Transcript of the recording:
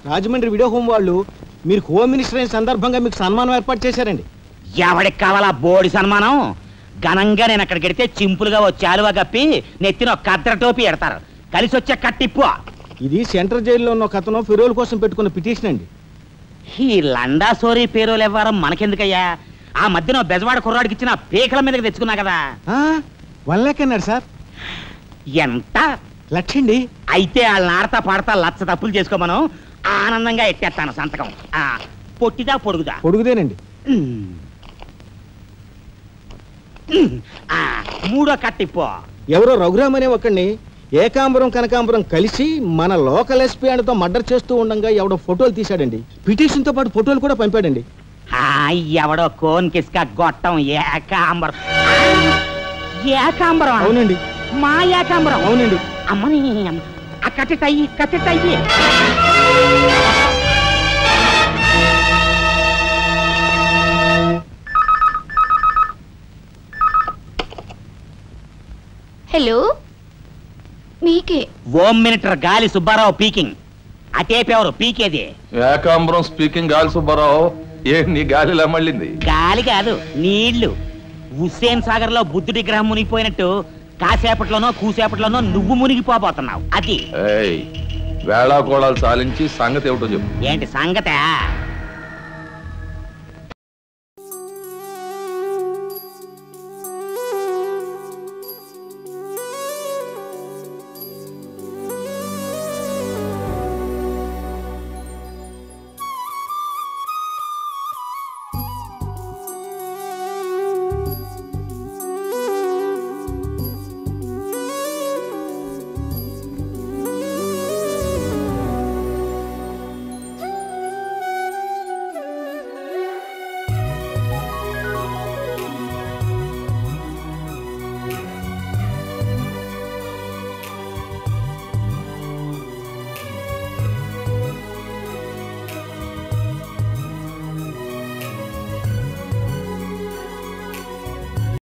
Rajahmundry video home వాళ్ళు మీరు home minister అయిన సందర్భంగా మీకు సన్మానం ఏర్పాటు చేశారండి ఎవడికి కావాలా బోడి సన్మానం ఘనంగా నేను అక్కడికి వెడితే చింపులుగా ఓ చాలువ కప్పి నెత్తిన ఒక కద్ర టోపీ ఎడతారు కలిసి వచ్చే కట్టిప్పు ఇది సెంట్రల్ జైల్లో ఉన్న ఒక అతను ఫిరోల్ కోసం పెట్టుకున్న పిటిషన్ అండి ఈ లండా సోరీ పేరోలు ఇవ్వడం మనకెందుకయ్యా ఆ మధ్యన ఓ బెజవాడ కుర్రాడికి ఇచ్చిన పీకల మీదకి తెచ్చుకున్నా కదా ఆ, వన్ లాక్ అన్నాడు సార్ ఎంత లక్షండి అయితే వాళ్ళని ఆడతా పాడతా లచ్చ తప్పులు చేసుకోమను ఆనందంగా ఎట్టేస్తాను సంతకం ఆ, పొట్టిదా పొడుగుదా పొడుగుదేనండి ఉమ్. ఉమ్. ఆ, మూడో కట్టిప్పు ఎవరో రఘురామ్ అనే ఒకడిని ఏకాంబరం కనకాంబరం కలిసి మన లోకల్ ఎస్పీ అండ్తో మర్డర్ చేస్తూ ఉండగా ఎవడో ఫోటోలు తీశాడండి పిటిషన్తో పాటు ఫోటోలు కూడా పంపాడండి ఆ, ఎవడో కోన్ కిస్క గొట్టం ఏకాంబరం ఆ, ఏకాంబరం అవునండి మా ఏకాంబరం అవునండి అమ్మని అమ్మ. ఆ కట్టెటయ్యి కట్టెటయ్యి హలో మీకే home minister Gali Subbarao speaking అటేపెవరు పీకేది ఏకాంబరం స్పీకింగ్ గాలి సుబ్బారావు ఏ నీ గాలిలా మళ్ళింది గాలి కాదు నీళ్లు హుస్సేన్ సాగర్ లో బుద్ధుడి గ్రహం మునిగిపోయినట్టు కాసేపట్లోనో కూసేపట్లోనో నువ్వు మునిగిపోబోతున్నావు అది ఏయ్ వేళాకోళాలు సాలించి సంగతి ఏమిటో చెప్పు ఏంటి సంగతే